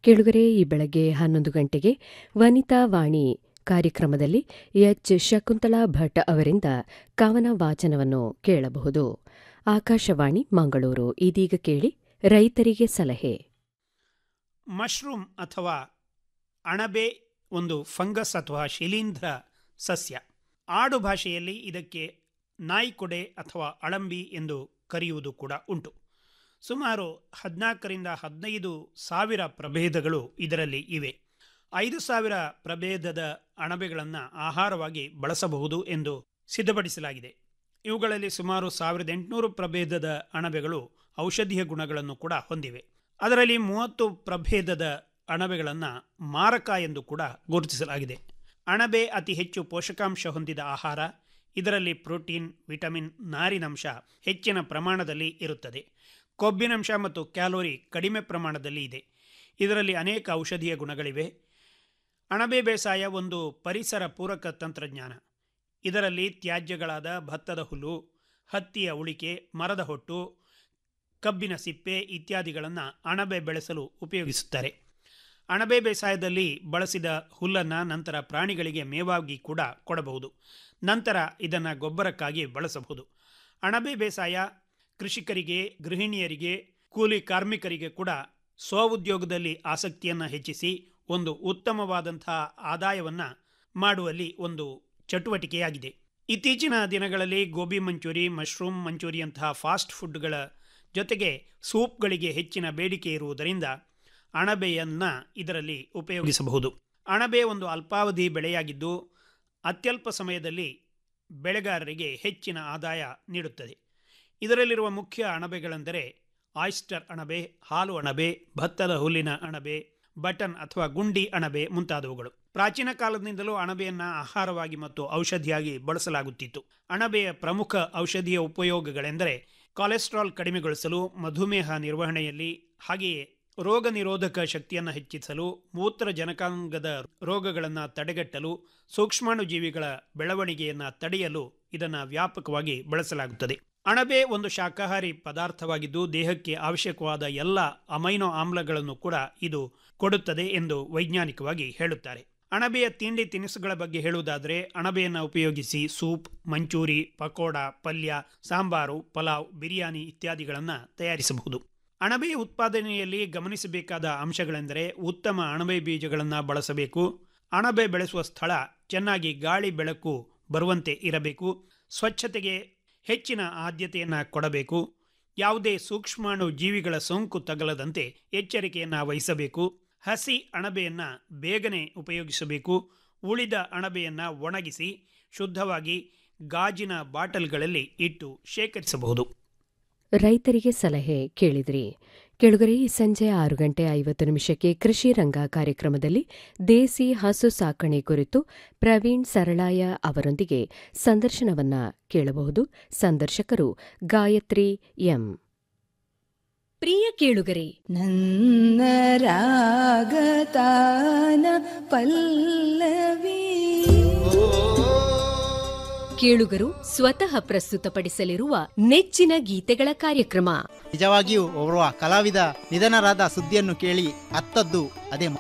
ಕೇಳುಗರೆ ಈ ಬೆಳಗ್ಗೆ ಹನ್ನೊಂದು ಗಂಟೆಗೆ ವನಿತಾ ವಾಣಿ ಕಾರ್ಯಕ್ರಮದಲ್ಲಿ ಎಚ್ ಶಕುಂತಳಾ ಭಟ್ ಅವರಿಂದ ಕವನ ವಾಚನವನ್ನು ಕೇಳಬಹುದು ಆಕಾಶವಾಣಿ ಮಂಗಳೂರು ಇದೀಗ ಕೇಳಿ ರೈತರಿಗೆ ಸಲಹೆ ಮಶ್ರೂಮ್ ಅಥವಾ ಅಣಬೆ ಒಂದು ಫಂಗಸ್ ಅಥವಾ ಶಿಲೀಂಧ್ರ ಸಸ್ಯ ಆಡು ಭಾಷೆಯಲ್ಲಿ ಇದಕ್ಕೆ ನಾಯಿಕೊಡೆ ಅಥವಾ ಅಳಂಬಿ ಎಂದು ಕರೆಯುವುದು ಕೂಡ ಉಂಟು ಸುಮಾರು ಹದಿನಾಲ್ಕರಿಂದ ಹದಿನೈದು ಸಾವಿರ ಪ್ರಭೇದಗಳು ಇದರಲ್ಲಿ ಇವೆ ಐದು ಸಾವಿರ ಪ್ರಭೇದದ ಅಣಬೆಗಳನ್ನು ಆಹಾರವಾಗಿ ಬಳಸಬಹುದು ಎಂದು ಸಿದ್ಧಪಡಿಸಲಾಗಿದೆ ಇವುಗಳಲ್ಲಿ ಸುಮಾರು ಸಾವಿರದ ಎಂಟುನೂರು ಪ್ರಭೇದದ ಅಣಬೆಗಳು ಔಷಧೀಯ ಗುಣಗಳನ್ನು ಕೂಡ ಹೊಂದಿವೆ ಅದರಲ್ಲಿ ಮೂವತ್ತು ಪ್ರಭೇದದ ಅಣಬೆಗಳನ್ನು ಮಾರಕ ಎಂದು ಕೂಡ ಗುರುತಿಸಲಾಗಿದೆ ಅಣಬೆ ಅತಿ ಹೆಚ್ಚು ಪೋಷಕಾಂಶ ಹೊಂದಿದ ಆಹಾರ ಇದರಲ್ಲಿ ಪ್ರೋಟೀನ್ ವಿಟಮಿನ್ ನಾರಿನಂಶ ಹೆಚ್ಚಿನ ಪ್ರಮಾಣದಲ್ಲಿ ಇರುತ್ತದೆ ಕೊಬ್ಬಿನಂಶ ಮತ್ತು ಕ್ಯಾಲೋರಿ ಕಡಿಮೆ ಪ್ರಮಾಣದಲ್ಲಿ ಇದೆ ಇದರಲ್ಲಿ ಅನೇಕ ಔಷಧೀಯ ಗುಣಗಳಿವೆ ಅಣಬೆ ಬೇಸಾಯ ಒಂದು ಪರಿಸರ ಪೂರಕ ತಂತ್ರಜ್ಞಾನ ಇದರಲ್ಲಿ ತ್ಯಾಜ್ಯಗಳಾದ ಭತ್ತದ ಹುಲ್ಲು ಹತ್ತಿಯ ಉಳಿಕೆ ಮರದ ಹೊಟ್ಟು ಕಬ್ಬಿನ ಸಿಪ್ಪೆ ಇತ್ಯಾದಿಗಳನ್ನು ಅಣಬೆ ಬೆಳೆಸಲು ಉಪಯೋಗಿಸುತ್ತಾರೆ ಅಣಬೆ ಬೇಸಾಯದಲ್ಲಿ ಬಳಸಿದ ಹುಲ್ಲನ್ನು ನಂತರ ಪ್ರಾಣಿಗಳಿಗೆ ಮೇವಾಗಿ ಕೂಡ ಕೊಡಬಹುದು ನಂತರ ಇದನ್ನು ಗೊಬ್ಬರಕ್ಕಾಗಿ ಬಳಸಬಹುದು ಅಣಬೆ ಬೇಸಾಯ ಕೃಷಿಕರಿಗೆ ಗೃಹಿಣಿಯರಿಗೆ ಕೂಲಿ ಕಾರ್ಮಿಕರಿಗೆ ಕೂಡ ಸ್ವಉದ್ಯೋಗದಲ್ಲಿ ಆಸಕ್ತಿಯನ್ನು ಹೆಚ್ಚಿಸಿ ಒಂದು ಉತ್ತಮವಾದಂತಹ ಆದಾಯವನ್ನು ಮಾಡುವಲ್ಲಿ ಒಂದು ಚಟುವಟಿಕೆಯಾಗಿದೆ ಇತ್ತೀಚಿನ ದಿನಗಳಲ್ಲಿ ಗೋಬಿ ಮಂಚೂರಿ ಮಶ್ರೂಮ್ ಮಂಚೂರಿಯಂತಹ ಫಾಸ್ಟ್ ಫುಡ್ಗಳ ಜೊತೆಗೆ ಸೂಪ್ಗಳಿಗೆ ಹೆಚ್ಚಿನ ಬೇಡಿಕೆ ಇರುವುದರಿಂದ ಅಣಬೆಯನ್ನು ಇದರಲ್ಲಿ ಉಪಯೋಗಿಸಬಹುದು ಅಣಬೆ ಒಂದು ಅಲ್ಪಾವಧಿ ಬೆಳೆಯಾಗಿದ್ದು ಅತ್ಯಲ್ಪ ಸಮಯದಲ್ಲಿ ಬೆಳೆಗಾರರಿಗೆ ಹೆಚ್ಚಿನ ಆದಾಯ ನೀಡುತ್ತದೆ ಇದರಲ್ಲಿರುವ ಮುಖ್ಯ ಅಣಬೆಗಳೆಂದರೆ ಆಯಿಸ್ಟರ್ ಅಣಬೆ ಹಾಲು ಅಣಬೆ ಭತ್ತದ ಹುಲ್ಲಿನ ಅಣಬೆ ಬಟನ್ ಅಥವಾ ಗುಂಡಿ ಅಣಬೆ ಮುಂತಾದವುಗಳು ಪ್ರಾಚೀನ ಕಾಲದಿಂದಲೂ ಅಣಬೆಯನ್ನು ಆಹಾರವಾಗಿ ಮತ್ತು ಔಷಧಿಯಾಗಿ ಬಳಸಲಾಗುತ್ತಿತ್ತು ಅಣಬೆಯ ಪ್ರಮುಖ ಔಷಧೀಯ ಉಪಯೋಗಗಳೆಂದರೆ ಕೊಲೆಸ್ಟ್ರಾಲ್ ಕಡಿಮೆಗೊಳಿಸಲು ಮಧುಮೇಹ ನಿರ್ವಹಣೆಯಲ್ಲಿ ಹಾಗೆಯೇ ರೋಗ ನಿರೋಧಕ ಶಕ್ತಿಯನ್ನು ಹೆಚ್ಚಿಸಲು ಮೂತ್ರ ಜನಕಾಂಗದ ರೋಗಗಳನ್ನು ತಡೆಗಟ್ಟಲು ಸೂಕ್ಷ್ಮಾಣುಜೀವಿಗಳ ಬೆಳವಣಿಗೆಯನ್ನು ತಡೆಯಲು ಇದನ್ನು ವ್ಯಾಪಕವಾಗಿ ಬಳಸಲಾಗುತ್ತದೆ ಅಣಬೆ ಒಂದು ಶಾಕಾಹಾರಿ ಪದಾರ್ಥವಾಗಿದ್ದು ದೇಹಕ್ಕೆ ಅವಶ್ಯಕವಾದ ಎಲ್ಲ ಅಮೈನೋ ಆಮ್ಲಗಳನ್ನು ಕೂಡ ಇದು ಕೊಡುತ್ತದೆ ಎಂದು ವೈಜ್ಞಾನಿಕವಾಗಿ ಹೇಳುತ್ತಾರೆ ಅಣಬೆಯ ತಿಂಡಿ ತಿನಿಸುಗಳ ಬಗ್ಗೆ ಹೇಳುವುದಾದರೆ ಅಣಬೆಯನ್ನು ಉಪಯೋಗಿಸಿ ಸೂಪ್ ಮಂಚೂರಿ ಪಕೋಡ ಪಲ್ಯ ಸಾಂಬಾರು ಪಲಾವ್ ಬಿರಿಯಾನಿ ಇತ್ಯಾದಿಗಳನ್ನು ತಯಾರಿಸಬಹುದು ಅಣಬೆಯ ಉತ್ಪಾದನೆಯಲ್ಲಿ ಗಮನಿಸಬೇಕಾದ ಅಂಶಗಳೆಂದರೆ ಉತ್ತಮ ಅಣಬೆ ಬೀಜಗಳನ್ನು ಬಳಸಬೇಕು ಅಣಬೆ ಬೆಳೆಸುವ ಸ್ಥಳ ಚೆನ್ನಾಗಿ ಗಾಳಿ ಬೆಳಕು ಬರುವಂತೆ ಇರಬೇಕು ಸ್ವಚ್ಛತೆಗೆ ಹೆಚ್ಚಿನ ಆದ್ಯತೆಯನ್ನು ಕೊಡಬೇಕು ಯಾವುದೇ ಸೂಕ್ಷ್ಮಾಣು ಜೀವಿಗಳ ಸೋಂಕು ತಗಲದಂತೆ ಎಚ್ಚರಿಕೆಯನ್ನು ವಹಿಸಬೇಕು ಹಸಿ ಅಣಬೆಯನ್ನು ಬೇಗನೆ ಉಪಯೋಗಿಸಬೇಕು ಉಳಿದ ಅಣಬೆಯನ್ನು ಒಣಗಿಸಿ ಶುದ್ಧವಾಗಿ ಗಾಜಿನ ಬಾಟಲ್ಗಳಲ್ಲಿ ಇಟ್ಟು ಶೇಖರಿಸಬಹುದು ರೈತರಿಗೆ ಸಲಹೆ ಕೇಳಿದ್ರಿ ಕೆಳಗರೆ ಈ ಸಂಜೆ ಆರು ಗಂಟೆ ಐವತ್ತು ನಿಮಿಷಕ್ಕೆ ಕೃಷಿ ರಂಗ ಕಾರ್ಯಕ್ರಮದಲ್ಲಿ ದೇಸಿ ಹಸು ಸಾಕಣೆ ಕುರಿತು ಪ್ರವೀಣ್ ಸರಳಾಯ ಅವರೊಂದಿಗೆ ಸಂದರ್ಶನವನ್ನ ಕೇಳಬಹುದು ಸಂದರ್ಶಕರು ಗಾಯತ್ರಿ ಎಂ ಪ್ರಿಯ ಕೇಳುಗರೆ ನನ್ನ ರಾಗತಾನ ಪಲ್ಲವಿ ಕೇಳುಗರು ಸ್ವತಃ ಪ್ರಸ್ತುತಪಡಿಸಲಿರುವ ನೆಚ್ಚಿನ ಗೀತೆಗಳ ಕಾರ್ಯಕ್ರಮ ನಿಜವಾಗಿಯೂ ಓರ್ವ ಕಲಾವಿದ ನಿಧನರಾದ ಸುದ್ದಿಯನ್ನು ಕೇಳಿ ಅತ್ತದ್ದು ಅದೇ